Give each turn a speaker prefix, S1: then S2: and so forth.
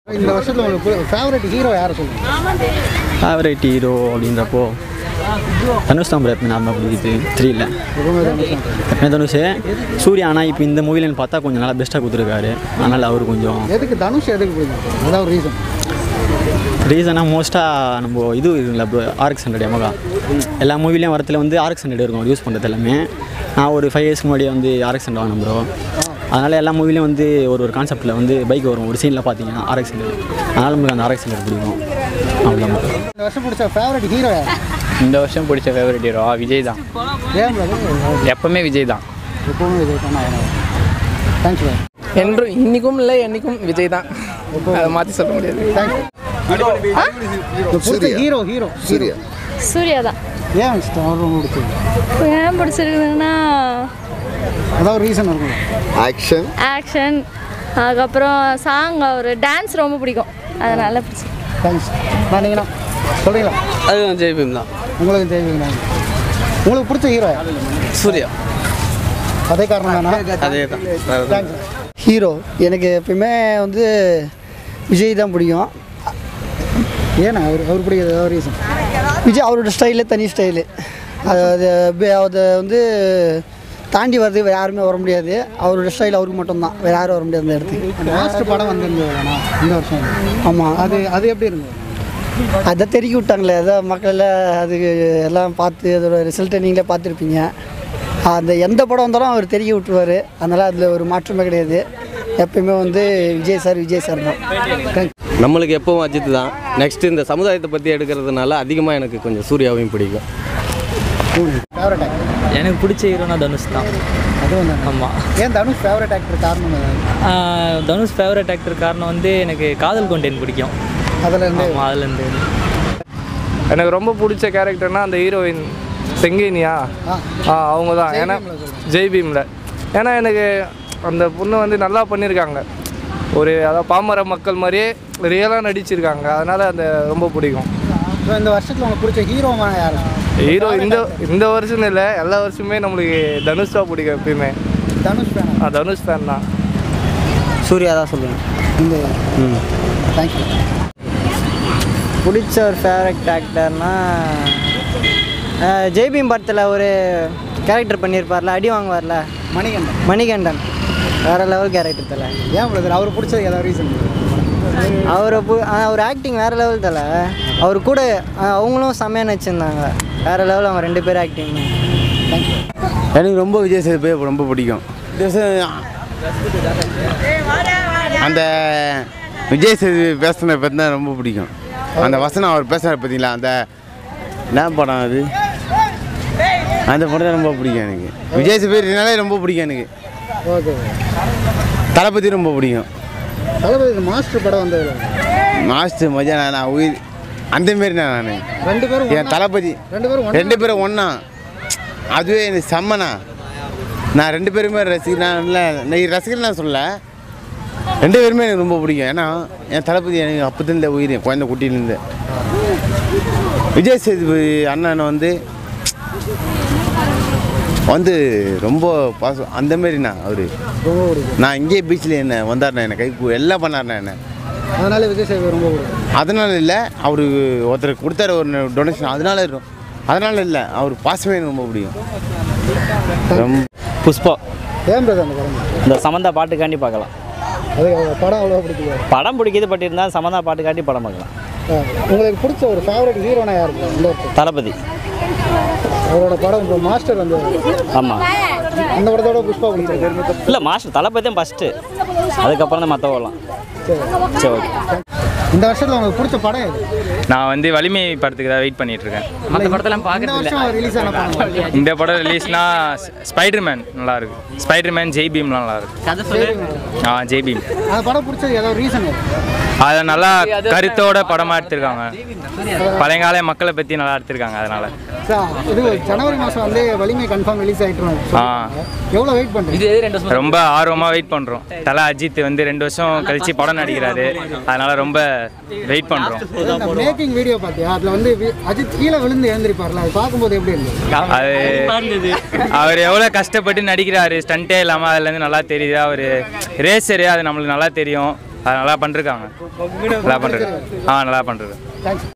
S1: இந்த வருஷத்தில் உங்களுக்கு ஃபேவரட் ஹீரோ யாரை சொல்லுங்க
S2: ஃபேவரட் ஹீரோ அப்படின்றப்போ தனுஷ் தான் எப்பவுமே நார்மலாக பிடிக்குது த்ரீல
S1: எப்பவுமே தனுஷ் தான்.
S2: எப்பவுமே தனுஷ் சூர்யா ஆனால் இப்போ இந்த மூவிலன்னு பார்த்தா கொஞ்சம் நல்லா பெஸ்ட்டாக கொடுத்துருக்காரு அதனால் அவர் கொஞ்சம்
S1: எதுக்கு தனுஷ் எதுக்கு பிடிக்கும் அதான் ஒரு ரீசன்
S2: ரீசனாக மோஸ்ட்டாக நம்ம இது இருக்குல்ல ப்ரோ ஆர்எக்ஸ் ஹண்ட்ரட் எமகா எல்லா மூவிலையும் வரத்துல வந்து ஆர்எக்ஸ் ஹண்ட்ரட் இருக்கும் அவர் யூஸ் பண்ணுறது எல்லாமே நான் ஒரு ஃபைவ் இயர்ஸ்க்கு முன்னாடியே வந்து ஆர்எக்ஸ் ஹண்ட்ரட் வாங்கினேன் ப்ரோ அதனால் எல்லா மூவிலையும் வந்து ஒரு ஒரு கான்செப்ட்டில் வந்து பைக் வரும் ஒரு சீனில் பார்த்தீங்கன்னா ஆர்எக்ஸ் ஹண்ட்ரட் அதனால் நம்மளுக்கு அந்த ஆர்எக்ஸ் ஹண்ட்ரட் பிடிக்கும் அவ்வளோதான் bro.
S1: இந்த வருஷம் பிடிச்ச ஃபேவரட் ஹீரோ யார்
S3: இந்த வருஷம் பிடிச்ச ஃபேவரட் ஹீரோ விஜய் தான்
S1: ஏன் brother?
S3: எப்பவுமே விஜய் தான்
S1: எப்பவுமே இது பண்ண தேங்க்ஸ் ப்ரோ
S4: என்றும் இன்னைக்கும் இல்லை என்னைக்கும் விஜய் தான் அதை மாற்றி சொல்ல முடியாது
S1: தேங்க்ஸ் பிடிச்ச ஹீரோ ஹீரோ
S5: சூர்யா
S6: சூர்யா தான்
S1: ஏன் இஷ்டம் அவர் ரொம்ப பிடிச்சது
S6: ஏன் பிடிச்சிருக்குதுன்னா
S1: அதான் ஒரு ரீசன் இருக்கும்
S5: ஆக்ஷன்
S6: ஆக்ஷன் அதுக்கப்புறம் சாங் அவர் டான்ஸ் ரொம்ப பிடிக்கும் அதனால பிடிச்சி
S1: தேங்க்ஸ் நான் நீங்கண்ணா சொல்கிறீங்களா
S7: அதுவும் ஜெய்பீம் தான்
S1: உங்களுக்கு தெரியுங்களா உங்களுக்கு பிடிச்ச ஹீரோ யார்
S7: சூர்யா
S1: அதே காரணம் தானா
S7: அதே தான்
S1: தேங்க்ஸ்
S8: ஹீரோ எனக்கு எப்பயுமே வந்து விஜய் தான் பிடிக்கும்
S1: ஏன்னா அவர் அவர் பிடிக்கிறது ஏதாவது ரீசன்
S8: விஜய் அவரோட ஸ்டைலே தனி ஸ்டைலு அது அது பே- அதை வந்து தாண்டி வர்றது வேறு யாருமே வர முடியாது அவரோட ஸ்டைல் அவருக்கு மட்டும்தான் வேறு யாரும் வர முடியாது அந்த இடத்துக்கு
S1: லாஸ்ட் படம் வந்திருந்தது வேணா இந்த வருஷம்
S8: ஆமாம்
S1: அது அது எப்படி இருந்தது
S8: அதை தெருக்கி விட்டாங்களே அதான் மக்கள் எல்லாம் அது எல்லாம் பார்த்து அதோட ரிசல்ட்டை நீங்களே பார்த்துருப்பீங்க அந்த எந்த படம் வந்தாலும் அவர் தெரிய விட்டுருவார் அதனால் அதில் ஒரு மாற்றமே கிடையாது எப்பயுமே வந்து விஜய் சார் விஜய் சார் தான் Thank you.
S7: நம்மளுக்கு எப்பவும் அஜித் தான் நெக்ஸ்ட் இந்த சமுதாயத்தை பற்றி எடுக்கிறதுனால அதிகமாக எனக்கு கொஞ்சம் சூர்யாவையும் பிடிக்கும்
S1: ஃபேவரட் ஆக்டர்
S9: எனக்கு பிடிச்ச ஹீரோனா தனுஷ் தான்
S1: அது வந்து
S9: ஆமாம்
S1: ஏன் தனுஷ் ஃபேவரட் ஆக்டர் காரணம் ஏதாவது?
S9: தனுஷ் ஃபேவரட் ஆக்டர் காரணம் வந்து எனக்கு காதல் கொண்டேன் பிடிக்கும்
S1: அதுல இருந்து
S9: ஆமாம் அதுலேருந்து
S4: எனக்கு ரொம்ப பிடிச்ச கேரக்டர்னா அந்த ஹீரோயின் செங்கேனியா ஆ அவங்க தான் ஏன்னா ஜெய் பீமில் ஏன்னா எனக்கு அந்த பொண்ணு வந்து நல்லா பண்ணியிருக்காங்க ஒரு அதாவது பாமர மக்கள் மாதிரியே ரியலாக நடிச்சிருக்காங்க அதனால் அந்த ரொம்ப பிடிக்கும்
S1: ஸோ இந்த வருஷத்தில் உங்களுக்கு பிடிச்ச ஹீரோவான யார்
S4: ஹீரோ இந்த இந்த வருஷம் இல்லை எல்லா வருஷமே நம்மளுக்கு தனுஷ் தான் பிடிக்கும் எப்பயுமே
S1: தனுஷ் ஃபேன்
S4: ஆ, தனுஷ் ஃபேன் தான்
S8: சூர்யா தான் சொல்லுவேன்
S1: இந்த தேங்க்யூ
S8: பிடிச்ச ஒரு ஃபேவரட் ஆக்டர்னா ஜெய்பீம் படத்தில் ஒரு கேரக்டர் பண்ணியிருப்பார்ல அடி வாங்குவார்ல
S1: மணிகண்டன்
S8: மணிகண்டன் வேறு லெவல் கேரக்டர் தலை
S1: ஏன் பிரதர் அவர் பிடிச்சது ஏதாவது ரீசன்
S8: அவரை பு அவர் ஆக்டிங் வேறு லெவல் தலை அவர் கூட ஆஹ் அவங்களும் செம்மையாக நடிச்சிருந்தாங்க வேறு லெவல் அவங்க ரெண்டு பேரும் ஆக்டிங்
S7: எனக்கு ரொம்ப விஜய் சேதுபதி ரொம்ப பிடிக்கும் இந்த வருஷம் அந்த விஜய் சேதுபதி பேசுனதை பற்றி தான் ரொம்ப பிடிக்கும் அந்த வசனம் அவர் பேசுகிற பார்த்தீங்களா அந்த என்ன படம் அது அந்த படம் தான் ரொம்ப பிடிக்கும் எனக்கு விஜய் சேதுபதினாலே ரொம்ப பிடிக்கும் எனக்கு
S1: ஓகே
S7: தளபதி ரொம்ப பிடிக்கும்
S1: தளபதி மாஸ்டர் படம் வந்தது
S7: மாஸ்டர் மஜா நான் நான் உயிர் அந்த மாரி நான் நான்
S1: ரெண்டு பேரும்
S7: என் தளபதி
S1: ரெண்டு பேரும் ஒண்ணா?
S7: ரெண்டு பேரும் ஒன்றா அதுவே எனக்கு செம்மண்ணா நான் ரெண்டு பேருமே ரசிகர் நான் இல்லை நீ ரசிகர் நான் சொல்ல ரெண்டு பேருமே எனக்கு ரொம்ப பிடிக்கும் ஏன்னா என் தளபதி எனக்கு அப்போதுலேருந்தே உயிர் என் குழந்தை குட்டியிலேருந்து விஜய் சேதுபதி அண்ணன் வந்து வந்து ரொம்ப பாசம் அந்த மாரிண்ணா அவர்
S1: ரொம்ப பிடிக்கும்
S7: நான் இங்கேயே பீச்சில் என்ன வந்தார்ண்ணா என்னை கை கு- எல்லாம் பண்ணார்ண்ணா என்ன
S1: அதனால விஜய் சேதுபதி ரொம்ப பிடிக்கும்
S7: அதனால இல்லை அவர் ஒருத்தர் கொடுத்தாரு ஒரு டொனேஷன் அதனால இருக்கும் அதனால இல்லை அவர் பாசமே எனக்கு ரொம்ப பிடிக்கும் ரொம்ப
S9: புஷ்பா
S1: ஏன் பிரதர் அந்த படம்
S9: இந்த சமந்தா பாட்டுக்காண்டி பார்க்கலாம்
S1: அது அவ்வளோ படம் அவ்வளோ பிடிக்கல
S9: படம் பிடிக்குது பட் இருந்தால் சமந்தா பாட்டுக்காண்டி படம் பார்க்கலாம்
S1: ஆ, உங்களுக்கு பிடிச்ச ஒரு ஃபேவரட் ஹீரோனா யார் bro? இந்த வருஷம்
S9: தளபதி
S1: அவரோட படம் இப்போ மாஸ்டர் வந்து
S9: ஆமாம்
S1: அந்த படத்தோட புஷ்பா பிடிச்சிருக்கு
S9: இல்லை மாஸ்டர் தளபதி தான் ஃபஸ்ட்டு அதுக்கப்புறம் தான் மற்றவங்களாம் சரி ஓகே
S1: இந்த வருஷத்தில் உங்களுக்கு பிடிச்ச படம் எது
S3: நான் வந்து வலிமை படத்துக்கு தான் வெயிட் பண்ணிட்டு இருக்கேன்
S4: மற்ற படத்தெல்லாம்
S1: இந்த
S4: பார்க்கறது இல்லை
S1: வருஷம் ரிலீஸ் ஆன படம்
S3: இந்த படம் ரிலீஸ்னா ஸ்பைடர் மேன் நல்லா இருக்கு ஸ்பைடர் மேன் ஜெய் பீம்லாம் நல்லா இருக்கு ஆ ஜெய் பீம்
S1: அந்த படம் பிடிச்சது ஏதாவது ரீசன்
S3: அதை நல்லா கருத்தோட படமாக எடுத்திருக்காங்க பழையகால மக்களை பற்றி நல்லா எடுத்திருக்காங்க அதனால
S1: இது ஜனவரி மாதம் வந்து வலிமை கன்ஃபார்ம் ரிலீஸ் ஆகிட்டு
S3: ஆ
S1: எவ்வளோ வெயிட் பண்ணுறீங்க
S3: ரொம்ப ஆர்வமாக வெயிட் பண்ணுறோம் தலை அஜித் வந்து ரெண்டு வருஷம் கழிச்சு படம் நடிக்கிறாரு அதனால ரொம்ப வெயிட் பண்ணுறோம்
S1: மேக்கிங் வீடியோ பார்த்தியா அதில் வந்து வி- அஜித் கீழே விழுந்து எழுந்திருப்பார்ல அது பார்க்கும்போது எப்படி இருந்தது
S3: அது அவர் எவ்வளோ கஷ்டப்பட்டு நடிக்கிறாரு ஸ்டண்ட்டே இல்லாமல் அதுலேருந்து நல்லா தெரியுது அவர் ரேசரு அது நம்மளுக்கு நல்லா தெரியும் அது நல்லா பண்ணிருக்காங்க நல்லா பண்ணுறது ஆ நல்லா பண்ணுறது
S1: தேங்க்ஸ்